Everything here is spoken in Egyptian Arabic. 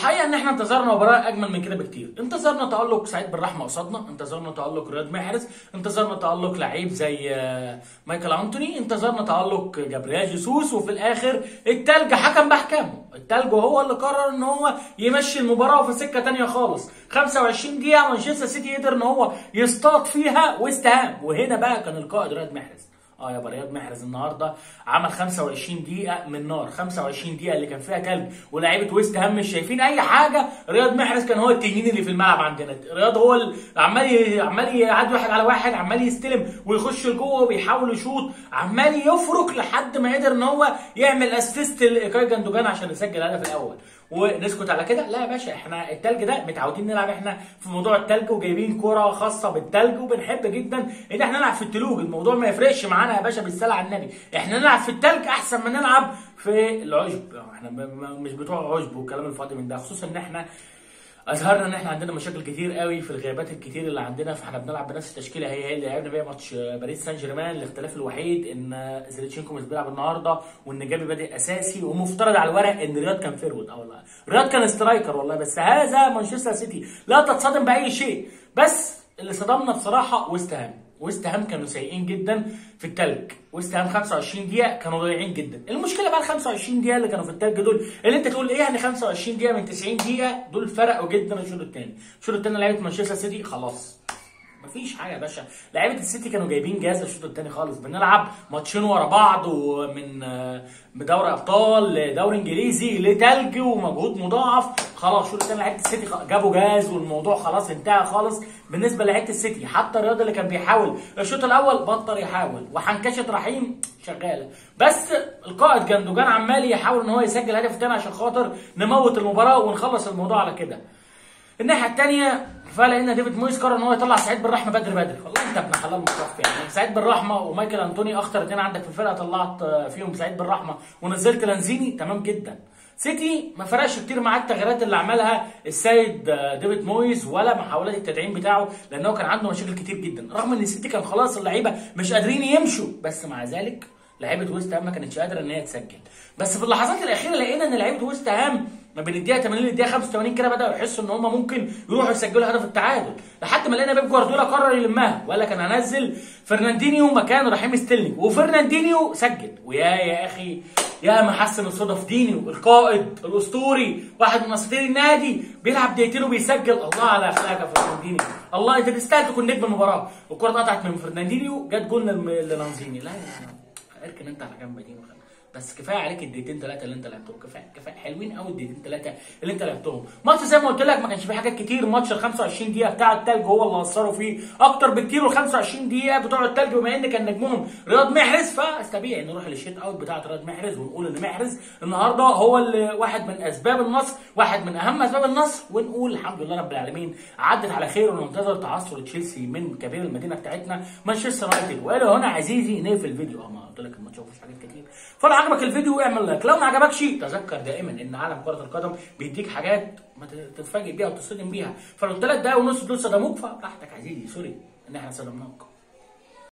الحقيقه ان احنا انتظرنا مباراه اجمل من كده بكتير انتظرنا تالق سعيد بالرحمه قصادنا انتظرنا تالق رياض محرز انتظرنا تالق لعيب زي آه، مايكل انتوني انتظرنا تالق جابريال جيسوس وفي الاخر التلج حكم باحكامه التلج هو اللي قرر ان هو يمشي المباراه في سكه تانية خالص 25 دقيقه مانشستر سيتي قدر ان هو يصطاد فيها ويست هام وهنا بقى كان القائد رياض محرز اه يا رياض محرز النهارده عمل 25 دقيقة من نار 25 دقيقة اللي كان فيها تلج ولاعيبة ويست هام مش شايفين أي حاجة رياض محرز كان هو التنين اللي في الملعب عندنا رياض هو ال- عمال ي- عمال يعدي واحد على واحد عمال يستلم ويخش لجوه وبيحاول يشوط عمال يفرك لحد ما قدر ان هو يعمل اسيست لايكاي جندوجان عشان يسجل الهدف الاول ونسكت على كده لا يا باشا احنا التلج ده متعودين نلعب احنا في موضوع التلج وجايبين كرة خاصة بالتلج وبنحب جدا ان احنا نلعب في التلوج الموضوع ما يفرقش معانا يا باشا بالصلاة على النبي احنا نلعب في التلج احسن ما نلعب في العشب احنا م- م- مش بتوع عشب والكلام الفاضي من ده خصوصا ان احنا اظهرنا ان احنا عندنا مشاكل كتير قوي في الغيابات الكتير اللي عندنا فاحنا بنلعب بنفس التشكيله هي هي اللي لعبنا بيها ماتش باريس سان جيرمان الاختلاف الوحيد ان زيلتشينكو مش بيلعب النهارده وان جابي بادئ اساسي ومفترض على الورق ان رياض كان فيرود اه والله رياض كان سترايكر والله بس هذا مانشستر سيتي لا تتصدم باي شيء بس اللي صدمنا بصراحه ويست هام ويست هام كانوا سيئين جدا في التلج ويست هام 25 دقيقه كانوا ضايعين جدا المشكله بقى ال 25 دقيقه اللي كانوا في التلج دول اللي انت تقول ايه يعني 25 دقيقه من 90 دقيقه دول فرقوا جدا الشوط الثاني الشوط الثاني لعيبه مانشستر سيتي خلاص مفيش حاجه يا باشا لعيبه السيتي كانوا جايبين جاز الشوط الثاني خالص بنلعب ماتشين ورا بعض ومن آه، من دوري ابطال لدوري انجليزي لتلج ومجهود مضاعف خلاص الشوط الثاني لعيبه السيتي خ- جابوا جاز والموضوع خلاص انتهى خالص بالنسبه لعيبه السيتي حتى الرياض اللي كان بيحاول الشوط الاول بطل يحاول وحنكشه رحيم شغاله بس القائد جندوجان عمال يحاول ان هو يسجل هدف تاني عشان خاطر نموت المباراه ونخلص الموضوع على كده الناحيه الثانيه فلقينا ديفيد مويس قرر ان هو يطلع سعيد بالرحمه بدري بدري والله انت ابن حلال مصطفى يعني سعيد بالرحمه ومايكل انتوني اخطر اثنين عندك في الفرقه طلعت آه، فيهم سعيد بالرحمه ونزلت لانزيني تمام جدا سيتي ما فرقش كتير معاه التغييرات اللي عملها السيد آه، ديفيد مويس ولا محاولات التدعيم بتاعه لانه كان عنده مشاكل كتير جدا رغم ان السيتي كان خلاص اللعيبه مش قادرين يمشوا بس مع ذلك لعيبه ويست هام ما كانتش قادره ان هي تسجل بس في اللحظات الاخيره لقينا ان لعيبه ويست هام ما بين الدقيقه 80 للدقيقه 85 كده بداوا يحسوا ان هم ممكن يروحوا يسجلوا هدف التعادل لحد ما لقينا بيب جوارديولا قرر يلمها ولا كان هنزل فرناندينيو مكان رحيم ستيرلينج وفرناندينيو سجل ويا يا اخي يا ما حسن الصدف دينيو القائد الاسطوري واحد من اساطير النادي بيلعب دقيقتين وبيسجل الله على اخلاقك يا فرناندينيو الله انت تستاهل تكون نجم المباراه الكره اتقطعت من فرناندينيو جت جول للم- للانزيني لا يا اركن انت على جنب دي وخلاص. بس كفايه عليك الدقيقتين ثلاثه اللي انت لعبتهم كفايه كفايه حلوين قوي الدقيقتين ثلاثه اللي انت لعبتهم ماتش زي ما قلت لك ما كانش فيه حاجات كتير ماتش ال 25 دقيقه بتاع التلج هو اللي اثروا فيه اكتر بكتير وال 25 دقيقه بتوع التلج بما ان كان نجمهم رياض محرز فطبيعي نروح للشيت اوت بتاعه رياض محرز ونقول ان محرز النهارده هو اللي واحد من اسباب النصر واحد من اهم اسباب النصر ونقول الحمد لله رب العالمين عدت على خير وننتظر تعثر تشيلسي من كبير المدينه بتاعتنا مانشستر يونايتد والى هنا عزيزي نقفل الفيديو اه ما قلت لك ما تشوفش حاجات كتير فلو عجبك الفيديو اعمل لايك لو ما عجبكش تذكر دائما ان عالم كره القدم بيديك حاجات ما تتفاجئ بيها وتصدم بيها فلو الثلاث دقايق ونص دول صدموك فبراحتك عزيزي سوري ان احنا صدمناك